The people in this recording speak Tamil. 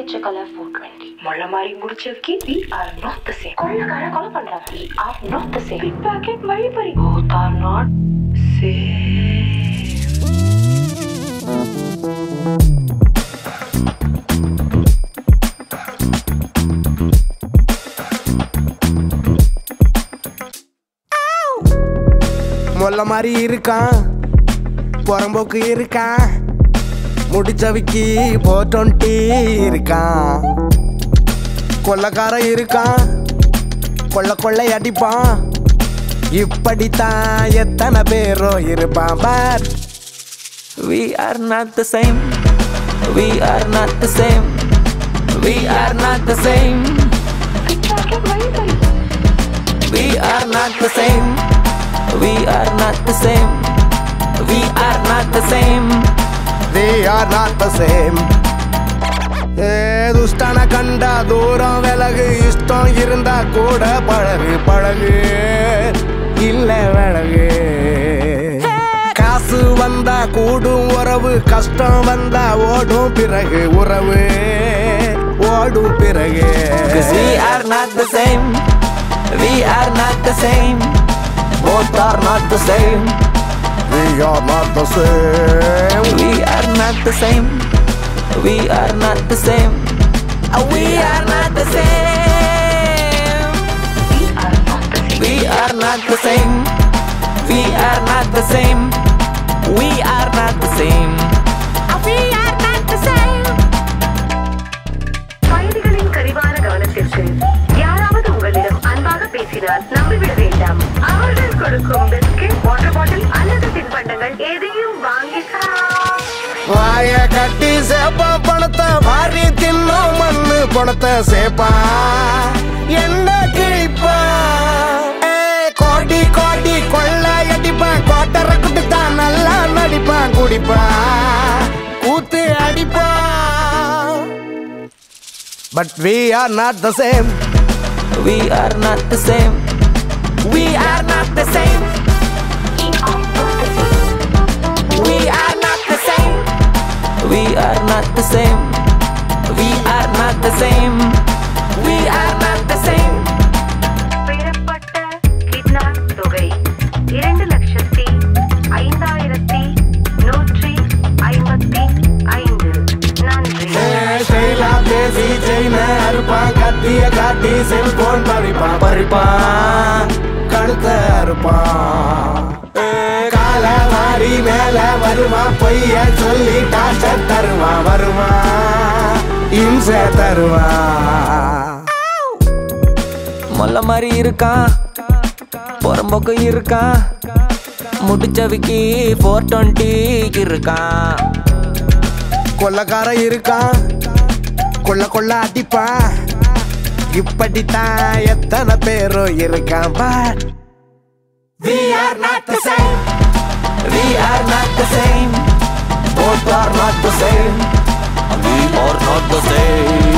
வச்ச கலர் ஃபோர் டுவெண்ட்டி முள்ள மாதிரி முடிச்சதுக்கு we are not the same கொள்ளக்கார கொலை பண்றாங்க we are not the same pickpocket வழிபறி போத் ஆர் நாட் சேம் மொல்ல மாதிரி இருக்கான் புறம்போக்கு இருக்கான் முடிச்சவிக்கி போர் டுவெண்ட்டி இருக்கான் கொள்ளக்காரன் இருக்கான் கொள்ள கொள்ளை அடிப்பான் இப்படித்தான் எத்தனை பேரும் இருப்பான் but We are not the same. We are not the same. We are not the same. Pickpocket வழிபறி We are not the same. We are not the same. We are not the same. we are not the same ஏ துஷ்டன கண்டா தூரம் விலகு இஷ்டம் இருந்தா கூட பழகு பழகு இல்ல விலகு காசு வந்தா கூடும் உறவு கஷ்டம் வந்தா ஓடும் பிறகு உறவு ஓடும் பிறகு Cause we are not the same. We are not the same. Both are not the same. we are not the same We are not the same. We are not the same. Uh, We are not the same. We are not the same We are not the same. We are not the same. We are not the same. Uh, We are not the same. பயணிகளின் கரிவான கவனத்திற்கு யாராவது உங்களிடம் அன்பாக பேசினால் நம்பிவிட வேண்டாம் அவர்கள் கொடுக்கும் பிஸ்கெட் வாட்டர் பாட்டில் அல்லது தின்பண்டங்கள் எதையும் வாங்கி வாய கட்டி சேப்பா பணத்தை வாரி தின்னும் மண்ணு பணத்தை சேப்பா என்ன கிழிப்பா ஏய், கோடி கோடி கொள்ள அடிப்பான் கோட்டரை குட்டுத்தான் நல்லா நடிப்பான் குடிப்பான் கூத்து அடிப்பான் but we are not the same We are not the same. We are not the same. We are not the same. We are not the same. We are not the same. We are not the same. பெறப்பட்ட கிட்னாப் தொகை இரண்டு லட்சத்தி ஐந்தாயிரத்தி நூற்றி ஐம்பத்தி ஐந்து நன்றி செயலா பேசி செயின அறுப்பான் கத்திய காட்டி செல்போன் பறிப்பான் பறிப்பான் கழுத்த அறுப்பான் ஏ, கால மாறி மேல வருவான் பொய்ய சொல்லி டாக்டர் தருவான் வருவான் இம்சை தருவான் மொல்ல மாதிரி இருக்கான் புறம்போக்கு இருக்கான் முடிச்சவிக்கி ஃபோர் டுவெண்ட்டி இருக்கான் கொள்ளக்காரன் இருக்கான் கொள்ள கொள்ள அடிப்பான் இப்படித்தான் எத்தனை பேரும் இருக்கான் but We are not the same. We are not the same. Both are not the same. We are not the same.